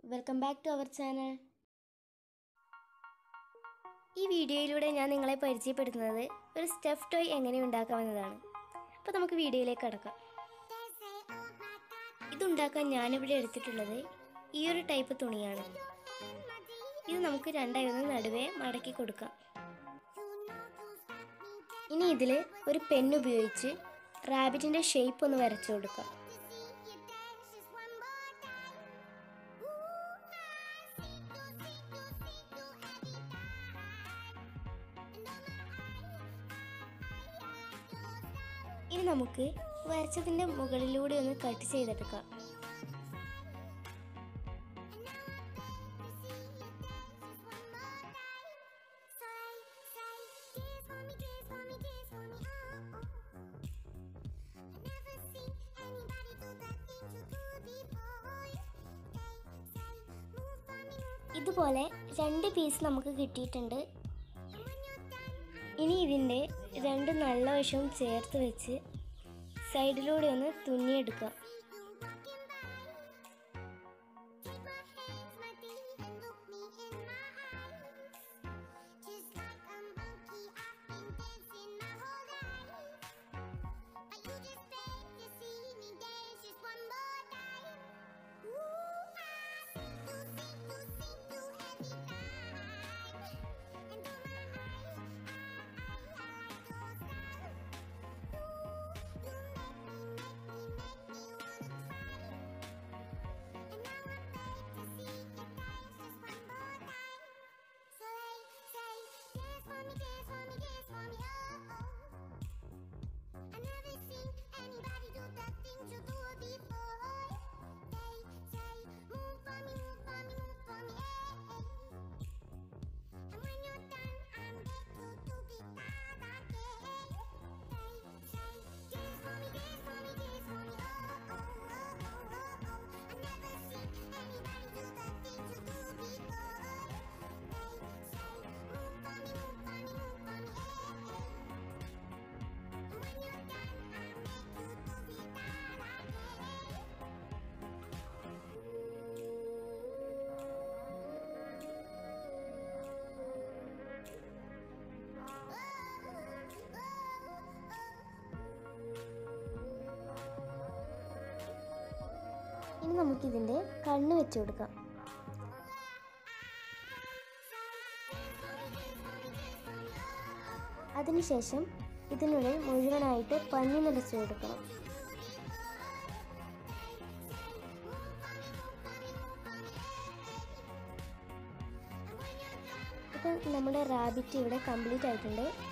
welcome back to our channel ഈ വീഡിയോയിലൂടെ ഞാൻ നിങ്ങളെ പരിചയപ്പെടുത്തുന്നത് ഒരു സ്റ്റഫ് ടോയ് എങ്ങനെ ഉണ്ടാക്കാമെന്നതാണ് അപ്പോൾ നമുക്ക് വീഡിയോയിലേക്ക് കടക്കാം ഇതുണ്ടാക്കാൻ ഞാനിവിടെ എടുത്തിട്ടുള്ളത് ഈ ഒരു ടൈപ്പ് തുണിയാണ് ഇത് നമുക്ക് രണ്ടായി ഒന്ന് നടുവേ മടക്കി കൊടുക്കാം ഇനി ഇതിൽ ഒരു പെൻ ഉപയോഗിച്ച് റാബിറ്റിൻ്റെ ഷേപ്പ് ഒന്ന് വരച്ചു കൊടുക്കാം ഇനി നമുക്ക് വരച്ചതിൻ്റെ മുകളിലൂടെ ഒന്ന് കട്ട് ചെയ്തെടുക്കാം ഇതുപോലെ രണ്ട് പീസ് നമുക്ക് കിട്ടിയിട്ടുണ്ട് ഇനി ഇതിൻ്റെ രണ്ട് നല്ല വശവും ചേർത്ത് വെച്ച് സൈഡിലൂടെ ഒന്ന് തുന്നിയെടുക്കാം ഇനി നമുക്കിതിൻ്റെ കണ്ണ് വെച്ച് കൊടുക്കാം അതിനുശേഷം ഇതിനുള്ളിൽ മുഴുവനായിട്ട് പഞ്ഞി നിറച്ച് കൊടുക്കണം ഇപ്പം നമ്മുടെ റാബിറ്റ് ഇവിടെ കംപ്ലീറ്റ് ആയിട്ടുണ്ട്